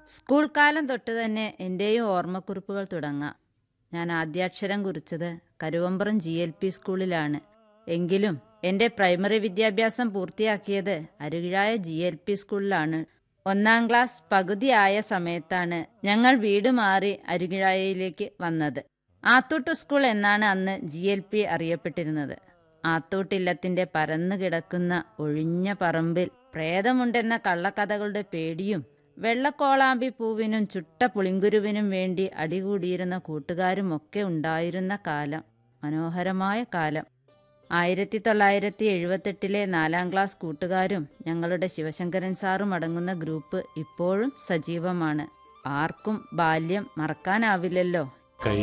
school കാലം തൊട്ട് തന്നെ എൻ്റെയും ഓർമ്മക്കുറിപ്പുകൾ തുടങ്ങാം ഞാൻ ആദ്യാക്ഷരം കുറിച്ചത് കരുവമ്പ്രം ജി എൽ പി സ്കൂളിലാണ് എങ്കിലും എൻ്റെ പ്രൈമറി വിദ്യാഭ്യാസം പൂർത്തിയാക്കിയത് അരുകിഴായ ജി എൽ പി സ്കൂളിലാണ് ഒന്നാം ക്ലാസ് പകുതിയായ സമയത്താണ് ഞങ്ങൾ വീട് മാറി അരുകിഴായയിലേക്ക് വന്നത് ആത്തൂട്ട് സ്കൂൾ എന്നാണ് അന്ന് ജി എൽ പി അറിയപ്പെട്ടിരുന്നത് ആത്തൂട്ടില്ലത്തിന്റെ പരന്നു കിടക്കുന്ന ഒഴിഞ്ഞ പറമ്പിൽ പ്രേതമുണ്ടെന്ന കള്ളക്കഥകളുടെ പേടിയും വെള്ളക്കോളാമ്പി പൂവിനും ചുട്ട പുളിങ്കുരുവിനും വേണ്ടി അടികൂടിയിരുന്ന കൂട്ടുകാരുമൊക്കെ ഉണ്ടായിരുന്ന കാലം മനോഹരമായ കാലം ആയിരത്തി തൊള്ളായിരത്തി എഴുപത്തെട്ടിലെ നാലാം ക്ലാസ് കൂട്ടുകാരും ഞങ്ങളുടെ ശിവശങ്കരൻ സാറും അടങ്ങുന്ന ഗ്രൂപ്പ് ഇപ്പോഴും സജീവമാണ് ആർക്കും ബാല്യം മറക്കാനാവില്ലല്ലോ